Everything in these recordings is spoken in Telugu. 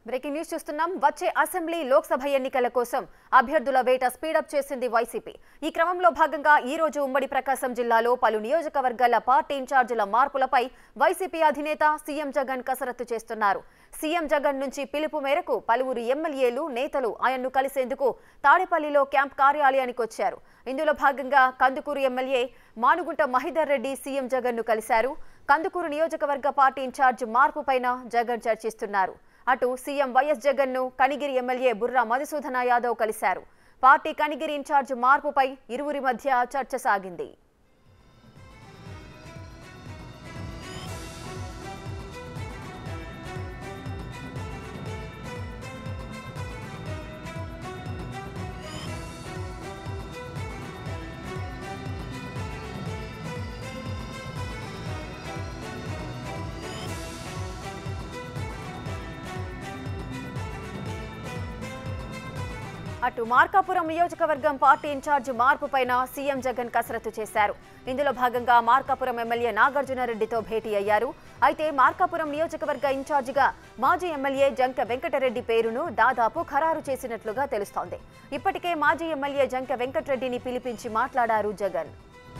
బ్రేకింగ్ న్యూస్ చూస్తున్నాం వచ్చే అసెంబ్లీ లోక్సభ ఎన్నికల కోసం అభ్యర్థుల వేట స్పీడప్ చేసింది వైసీపీ ఈ క్రమంలో భాగంగా ఈ రోజు ఉమ్మడి ప్రకాశం జిల్లాలో పలు నియోజకవర్గాల పార్టీ ఇన్ఛార్జీల మార్పులపై వైసీపీ అధినేత సీఎం జగన్ కసరత్తు చేస్తున్నారు సీఎం జగన్ నుంచి పిలుపు మేరకు పలువురు ఎమ్మెల్యేలు నేతలు ఆయన్ను కలిసేందుకు తాడేపల్లిలో క్యాంప్ కార్యాలయానికి వచ్చారు ఇందులో భాగంగా కందుకూరు ఎమ్మెల్యే మానుగుంట మహిదర్ రెడ్డి సీఎం జగన్ ను కలిశారు కందుకూరు నియోజకవర్గ పార్టీ ఇన్ఛార్జ్ మార్పుపైన జగన్ చర్చిస్తున్నారు అటు సీఎం వైఎస్ జగన్ ను కనిగిరి ఎమ్మెల్యే బుర్రా మధుసూదన యాదవ్ కలిశారు పార్టీ కనిగిరి ఇన్ఛార్జ్ మార్పుపై ఇరువురి మధ్య చర్చ సాగింది అటు మార్కాపురం నియోజకవర్గం పార్టీ ఇన్ఛార్జ్ మార్పు పైన సీఎం జగన్ కసరత్తు చేశారు ఇందులో భాగంగా మార్కాపురం ఎమ్మెల్యే నాగార్జునరెడ్డితో భేటీ అయ్యారు అయితే మార్కాపురం నియోజకవర్గ ఇన్ఛార్జిగా మాజీ ఎమ్మెల్యే జంక వెంకటరెడ్డి పేరును దాదాపు ఖరారు చేసినట్లుగా తెలుస్తోంది ఇప్పటికే మాజీ ఎమ్మెల్యే జంక వెంకటరెడ్డిని పిలిపించి మాట్లాడారు జగన్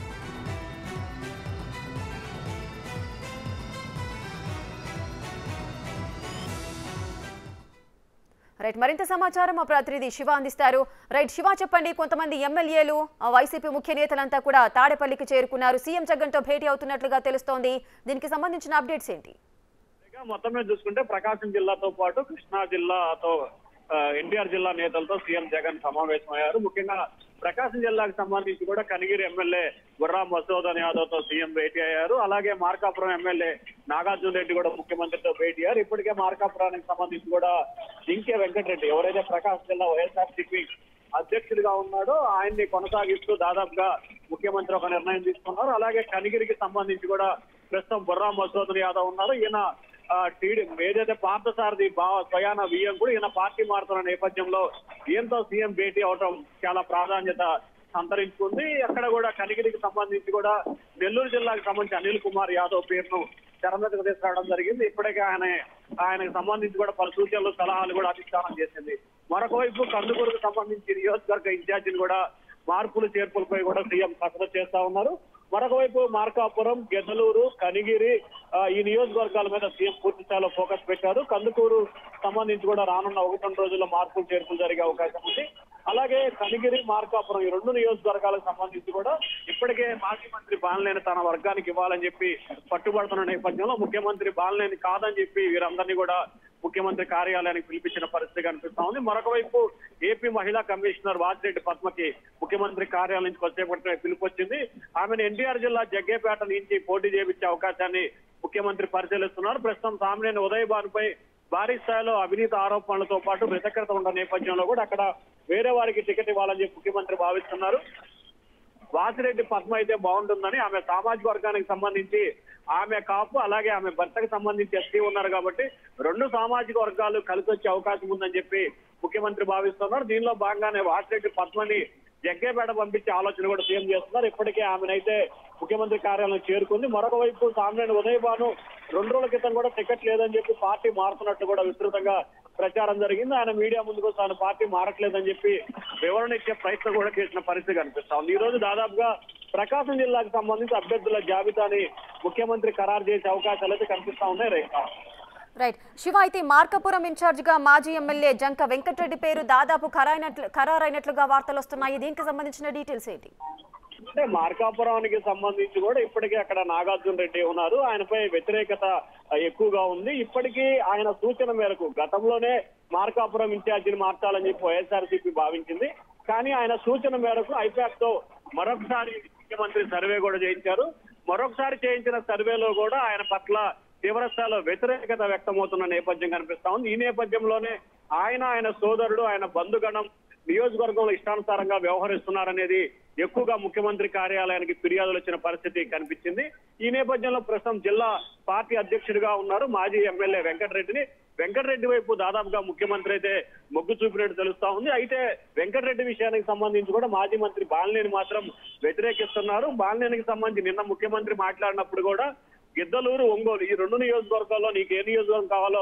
రైట్ మరింత సమాచారం మా ప్రతినిధి శివ అందిస్తారు రైట్ శివ చెప్పండి కొంతమంది ఎమ్మెల్యేలు ఆ వైసీపీ ముఖ్య నేతలంతా కూడా తాడేపల్లికి చేరుకున్నారు సీఎం జగన్ తో భేటీ అవుతున్నట్లుగా తెలుస్తోంది దీనికి సంబంధించిన అప్డేట్స్ ఏంటి ఇక మొత్తం మీద చూసుకుంటే ప్రకాశం జిల్లాతో పాటు కృష్ణా జిల్లాతో ఎన్టీఆర్ జిల్లా నేతలతో సీఎం జగన్ సమావేశమయ్యారు ముఖ్యంగా ప్రకాశం జిల్లాకు సంబంధించి కూడా కనిగిరి ఎమ్మెల్యే బుర్రా మసూదన్ యాదవ్ తో సీఎం భేటీ అయ్యారు అలాగే మార్కాపురం ఎమ్మెల్యే నాగార్జున రెడ్డి కూడా ముఖ్యమంత్రితో భేటీ అయ్యారు ఇప్పటికే మార్కాపురానికి సంబంధించి కూడా జింకే వెంకటరెడ్డి ఎవరైతే ప్రకాశం జిల్లా వైఎస్ఆర్సీపీ అధ్యక్షుడిగా ఉన్నాడో ఆయన్ని కొనసాగిస్తూ దాదాపుగా ముఖ్యమంత్రి ఒక నిర్ణయం తీసుకున్నారు అలాగే కనిగిరికి సంబంధించి కూడా ప్రస్తుతం బుర్రా మసూదన్ యాదవ్ ఉన్నారు ఈయన ఆ, టీడీ ఏదైతే పార్థసారథి బా స్వయాన వియ్యం కూడా ఈయన పార్టీ మారుతున్న నేపథ్యంలో ఈయనతో సీఎం భేటీ అవటం చాలా ప్రాధాన్యత సంతరించుకుంది అక్కడ కూడా కనిగిరికి సంబంధించి కూడా నెల్లూరు జిల్లాకు సంబంధించి అనిల్ కుమార్ యాదవ్ పేరును తెర మీదకు తీసుకురావడం జరిగింది ఇప్పటికే ఆయన ఆయనకు సంబంధించి కూడా పలు సూచనలు సలహాలు కూడా అధిష్టానం చేసింది మరొక వైపు కందుకూరుకు సంబంధించి నియోజకవర్గ ఇన్ఛార్జిని కూడా మార్పులు చేర్పులపై కూడా సీఎం కసరత్తు చేస్తా ఉన్నారు మరొక వైపు మార్కాపురం గెద్దలూరు కనిగిరి ఆ, ఈ నియోజకవర్గాల మీద సీఎం పూర్తి స్థాయిలో ఫోకస్ పెట్టారు కందుకూరు సంబంధించి కూడా రానున్న ఒకటి రెండు రోజుల్లో మార్పులు చేర్పులు జరిగే అవకాశం ఉంది అలాగే కనిగిరి మార్కాపురం ఈ రెండు నియోజకవర్గాలకు సంబంధించి కూడా ఇప్పటికే మాజీ మంత్రి బాలనేని తన వర్గానికి ఇవ్వాలని చెప్పి పట్టుబడుతున్న నేపథ్యంలో ముఖ్యమంత్రి బాలనేని కాదని చెప్పి వీరందరినీ కూడా ముఖ్యమంత్రి కార్యాలయానికి పిలిపించిన పరిస్థితి కనిపిస్తా ఉంది మరొక వైపు ఏపీ మహిళా కమిషనర్ వాసిరెడ్డి పద్మకి ముఖ్యమంత్రి కార్యాలయం నుంచి వచ్చేపట్టిన పిలుపు వచ్చింది ఆమెను ఎన్టీఆర్ జిల్లా జగ్గేపేట నుంచి పోటీ చేయించే అవకాశాన్ని ముఖ్యమంత్రి పరిశీలిస్తున్నారు ప్రస్తుతం సామినేని ఉదయ్ భానుపై భారీ స్థాయిలో అవినీతి ఆరోపణలతో పాటు వ్యతిరేకత ఉన్న నేపథ్యంలో కూడా అక్కడ వేరే వారికి టికెట్ ఇవ్వాలని చెప్పి ముఖ్యమంత్రి భావిస్తున్నారు వాసిరెడ్డి పద్మ అయితే బాగుంటుందని ఆమె సామాజిక వర్గానికి సంబంధించి ఆమె కాపు అలాగే ఆమె భర్తకు సంబంధించి ఎస్టీ ఉన్నారు కాబట్టి రెండు సామాజిక వర్గాలు కలిసి వచ్చే అవకాశం ఉందని చెప్పి ముఖ్యమంత్రి భావిస్తున్నారు దీనిలో భాగంగానే వాసిరెడ్డి పద్మని జగ్గేపేట పంపించే ఆలోచన కూడా సీఎం చేస్తున్నారు ఇప్పటికే ఆమెనైతే ముఖ్యమంత్రి కార్యాలయం చేరుకుంది మరొక వైపు సామినేని ఉదయ్ భాను రెండు రోజుల క్రితం కూడా టికెట్ లేదని చెప్పి పార్టీ మారుతున్నట్టు కూడా విస్తృతంగా ప్రచారం జరిగింది ఆయన మీడియా ముందుకు తాను పార్టీ మారట్లేదని చెప్పి వివరణ ఇచ్చే ప్రయత్నం కూడా చేసిన పరిస్థితి కనిపిస్తా ఉంది ఈ రోజు దాదాపుగా ప్రకాశం జిల్లాకు సంబంధించి అభ్యర్థుల జాబితాని ముఖ్యమంత్రి ఖరారు చేసే అవకాశాలు అయితే కనిపిస్తా ఉన్నాయి రేఖ రైట్ శివ అయితే మార్కాపురం ఇన్ఛార్జ్ గా మాజీ ఎమ్మెల్యే జంక వెంకటరెడ్డి పేరు దాదాపు ఖరారైనట్లు ఖరారైనట్లుగా వార్తలు వస్తున్నాయి దీనికి సంబంధించిన డీటెయిల్స్ ఏంటి అంటే మార్కాపురానికి సంబంధించి కూడా ఇప్పటికే అక్కడ నాగార్జున రెడ్డి ఉన్నారు ఆయనపై వ్యతిరేకత ఎక్కువగా ఉంది ఇప్పటికీ ఆయన సూచన మేరకు గతంలోనే మార్కాపురం ఇన్ఛార్జిని మార్చాలని చెప్పి వైఎస్ఆర్సీపీ భావించింది కానీ ఆయన సూచన మేరకు ఐపాక్ తో మరొకసారి ముఖ్యమంత్రి సర్వే కూడా చేయించారు మరొకసారి చేయించిన సర్వేలో కూడా ఆయన పట్ల తీవ్రస్థాయిలో వ్యతిరేకత వ్యక్తమవుతున్న నేపథ్యం కనిపిస్తా ఉంది ఈ నేపథ్యంలోనే ఆయన ఆయన సోదరుడు ఆయన బంధుగణం నియోజకవర్గంలో ఇష్టానుసారంగా వ్యవహరిస్తున్నారనేది ఎక్కువగా ముఖ్యమంత్రి కార్యాలయానికి ఫిర్యాదులు వచ్చిన పరిస్థితి కనిపించింది ఈ నేపథ్యంలో ప్రస్తుతం జిల్లా పార్టీ అధ్యక్షుడిగా ఉన్నారు మాజీ ఎమ్మెల్యే వెంకటరెడ్డిని వెంకటరెడ్డి వైపు దాదాపుగా ముఖ్యమంత్రి అయితే మొగ్గు చూపినట్టు తెలుస్తా ఉంది అయితే వెంకటరెడ్డి విషయానికి సంబంధించి కూడా మాజీ మంత్రి బాలినేని మాత్రం వ్యతిరేకిస్తున్నారు బాలినేనికి సంబంధించి నిన్న ముఖ్యమంత్రి మాట్లాడినప్పుడు కూడా గిద్దలూరు ఒంగోలు ఈ రెండు నియోజకవర్గాల్లో నీకు ఏ నియోజకవర్గం కావాలో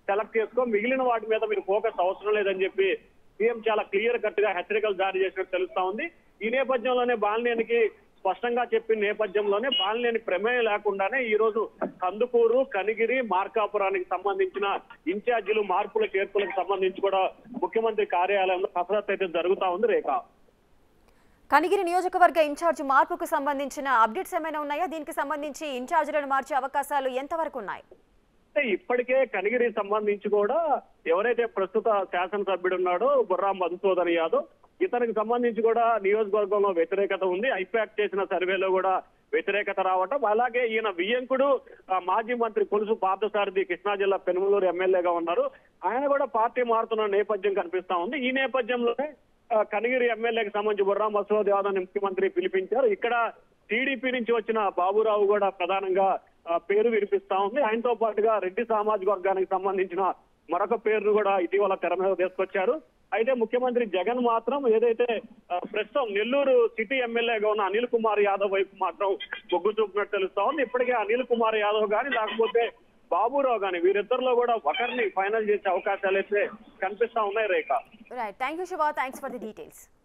సెలెక్ట్ చేసుకో మిగిలిన వాటి మీద మీరు ఫోకస్ అవసరం లేదని చెప్పి సీఎం చాలా క్లియర్ కట్ గా హెచ్చరికలు జారీ చేసినట్టు తెలుస్తా ఉంది ఈ నేపథ్యంలోనే బాలినేనికి స్పష్టంగా చెప్పిన నేపథ్యంలోనే బాలినేని ప్రమేయం లేకుండానే ఈ రోజు కందుకూరు కనిగిరి మార్కాపురానికి సంబంధించిన ఇన్ఛార్జీలు మార్పుల చేర్పులకు సంబంధించి కూడా ముఖ్యమంత్రి కార్యాలయంలో కసరత్తు అయితే జరుగుతా ఉంది రేఖ కనిగిరి నియోజకవర్గ ఇన్ఛార్జ్ మార్పుకు సంబంధించిన అప్డేట్స్ ఏమైనా ఉన్నాయా దీనికి సంబంధించి ఇన్ఛార్జీలను మార్చే అవకాశాలు ఎంతవరకు ఉన్నాయి అంటే ఇప్పటికే కనిగిరి సంబంధించి కూడా ఎవరైతే ప్రస్తుత శాసనసభ్యుడు ఉన్నాడో బుర్రా మధుసూదన్ యాదవ్ ఇతనికి సంబంధించి కూడా నియోజకవర్గంలో వ్యతిరేకత ఉంది ఐపాక్ చేసిన సర్వేలో కూడా వ్యతిరేకత రావటం అలాగే ఈయన వియ్యంకుడు ఆ, మాజీ మంత్రి కొలుసు పార్థసారథి కృష్ణా జిల్లా పెనుమలూరు ఎమ్మెల్యేగా ఉన్నారు ఆయన కూడా పార్టీ మారుతున్న నేపథ్యం కనిపిస్తా ఉంది ఈ నేపథ్యంలోనే ఆ, కనిగిరి ఎమ్మెల్యేకి సంబంధించి బుర్రా మసూద్ యాదవ్ ని ముఖ్యమంత్రి పిలిపించారు ఇక్కడ టీడీపీ నుంచి వచ్చిన బాబురావు కూడా ప్రధానంగా ఆ, పేరు వినిపిస్తా ఉంది ఆయనతో పాటుగా రెడ్డి సామాజిక వర్గానికి సంబంధించిన మరొక పేరును కూడా ఇటీవల తెర మీద తీసుకొచ్చారు అయితే ముఖ్యమంత్రి జగన్ మాత్రం ఏదైతే ఆ, ప్రస్తుతం నెల్లూరు సిటీ ఎమ్మెల్యేగా ఉన్న అనిల్ కుమార్ యాదవ్ వైపు మాత్రం మొగ్గు చూపినట్టు తెలుస్తా ఉంది ఇప్పటికే అనిల్ కుమార్ యాదవ్ గాని లేకపోతే బాబురావు గాని వీరిద్దరిలో కూడా ఒకరిని ఫైనల్ చేసే అవకాశాలు అయితే కనిపిస్తా ఉన్నాయి Rekha right thank you Shiva thanks for the details